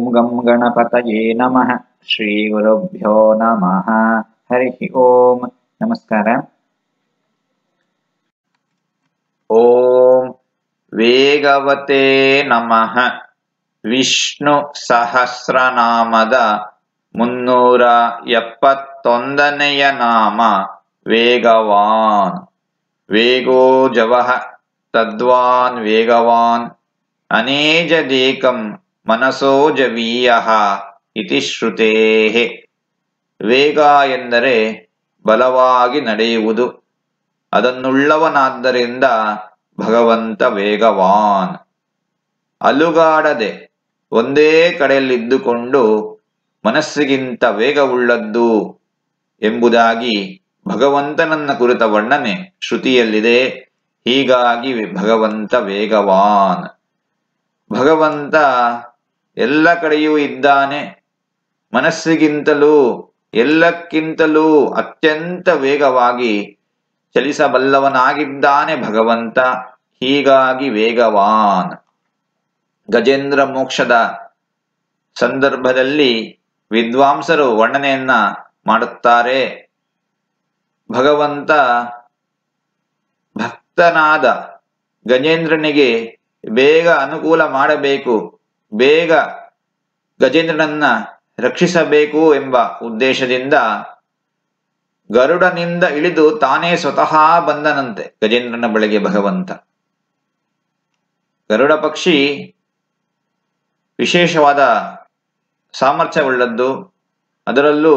ಗಂ ಗಣಪತಯೇ ನಮಃ ಶ್ರೀ ಗುರುಭ್ಯೋ ನಮಃ ಹರಿ ಓಂ ನಮಸ್ಕಾರ ಓಂ ವೇಗವತೆ ನಮಃ ವಿಷ್ಣು ಸಹಸ್ರನಾಮದ ಮುನ್ನೂರ ಎಪ್ಪತ್ತೊಂದನೆಯ ನಾಮ ವೇಗವಾನ್ ವೇಗೋ ಜವಃ ತದ್ವಾನ್ ವೇಗವಾನ್ ಅನೇಜದೇಕಂ ಮನಸೋ ಜವೀಯಃ ಇತಿ ಶ್ರುತೇಃ ವೇಗ ಎಂದರೆ ಬಲವಾಗಿ ನಡೆಯುವುದು ಅದನ್ನುಳ್ಳವನಾದ್ದರಿಂದ ಭಗವಂತ ವೇಗವಾನ್ ಅಲುಗಾಡದೆ ಒಂದೇ ಕಡೆಯಲ್ಲಿದ್ದುಕೊಂಡು ಮನಸ್ಸಿಗಿಂತ ವೇಗವುಳ್ಳದ್ದು ಎಂಬುದಾಗಿ ಭಗವಂತನನ್ನ ಕುರಿತ ವರ್ಣನೆ ಶ್ರುತಿಯಲ್ಲಿದೆ ಹೀಗಾಗಿ ಭಗವಂತ ವೇಗವಾನ್ ಭಗವಂತ ಎಲ್ಲ ಕಡೆಯೂ ಇದ್ದಾನೆ ಮನಸ್ಸಿಗಿಂತಲೂ ಎಲ್ಲಕ್ಕಿಂತಲೂ ಅತ್ಯಂತ ವೇಗವಾಗಿ ಚಲಿಸಬಲ್ಲವನಾಗಿದ್ದಾನೆ ಭಗವಂತ ಹೀಗಾಗಿ ವೇಗವಾನ್ ಗಜೇಂದ್ರ ಮೋಕ್ಷದ ಸಂದರ್ಭದಲ್ಲಿ ವಿದ್ವಾಂಸರು ವರ್ಣನೆಯನ್ನ ಮಾಡುತ್ತಾರೆ ಭಗವಂತ ಭಕ್ತನಾದ ಗಜೇಂದ್ರನಿಗೆ ಬೇಗ ಅನುಕೂಲ ಮಾಡಬೇಕು ಬೇಗ ಗಜೇಂದ್ರನನ್ನ ರಕ್ಷಿಸಬೇಕು ಎಂಬ ಉದ್ದೇಶದಿಂದ ಗರುಡನಿಂದ ಇಳಿದು ತಾನೇ ಸ್ವತಃ ಬಂದನಂತೆ ಗಜೇಂದ್ರನ ಬಳಿಗೆ ಭಗವಂತ ಗರುಡ ಪಕ್ಷಿ ವಿಶೇಷವಾದ ಸಾಮರ್ಥ್ಯವುಳ್ಳದ್ದು ಅದರಲ್ಲೂ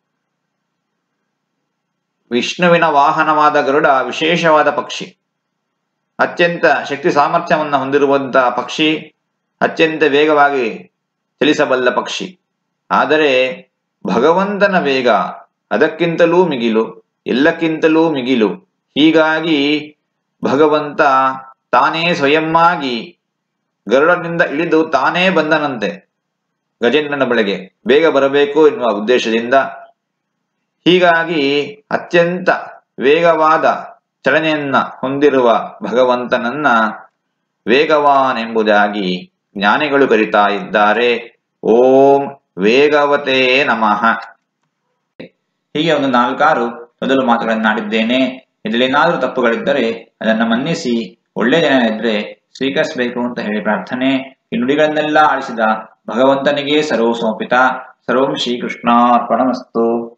ವಿಷ್ಣುವಿನ ವಾಹನವಾದ ಗರುಡ ವಿಶೇಷವಾದ ಪಕ್ಷಿ ಅತ್ಯಂತ ಶಕ್ತಿ ಸಾಮರ್ಥ್ಯವನ್ನು ಹೊಂದಿರುವಂತಹ ಪಕ್ಷಿ ಅತ್ಯಂತ ವೇಗವಾಗಿ ಚಲಿಸಬಲ್ಲ ಪಕ್ಷಿ ಆದರೆ ಭಗವಂತನ ವೇಗ ಅದಕ್ಕಿಂತಲೂ ಮಿಗಿಲು ಎಲ್ಲಕ್ಕಿಂತಲೂ ಮಿಗಿಲು ಹೀಗಾಗಿ ಭಗವಂತ ತಾನೇ ಸ್ವಯಂವಾಗಿ ಗರುಡನಿಂದ ಇಳಿದು ತಾನೇ ಬಂದನಂತೆ ಗಜೇಂದ್ರನ ಬಳಿಗೆ ಬೇಗ ಬರಬೇಕು ಎನ್ನುವ ಉದ್ದೇಶದಿಂದ ಹೀಗಾಗಿ ಅತ್ಯಂತ ವೇಗವಾದ ಚಲನೆಯನ್ನ ಹೊಂದಿರುವ ಭಗವಂತನನ್ನ ವೇಗವಾನ್ ಎಂಬುದಾಗಿ ಜ್ಞಾನಿಗಳು ಕರಿತಾ ಇದ್ದಾರೆ ಓಂ ವೇಗವತೇ ನಮಃ ಹೀಗೆ ಒಂದು ನಾಲ್ಕಾರು ಮೊದಲು ಮಾತುಗಳನ್ನಾಡಿದ್ದೇನೆ ಇದರಲ್ಲೇನಾದರೂ ತಪ್ಪುಗಳಿದ್ದರೆ ಅದನ್ನ ಮನ್ನಿಸಿ ಒಳ್ಳೆಯ ಜನ ಇದ್ರೆ ಸ್ವೀಕರಿಸಬೇಕು ಅಂತ ಹೇಳಿ ಪ್ರಾರ್ಥನೆ ಈ ನುಡಿಗಳನ್ನೆಲ್ಲ ಆಳಿಸಿದ ಭಗವಂತನಿಗೆ ಸರ್ವ ಸಮರ್ಪಿತ ಸರ್ವಂ ಶ್ರೀಕೃಷ್ಣಾರ್ಪಣಮಸ್ತು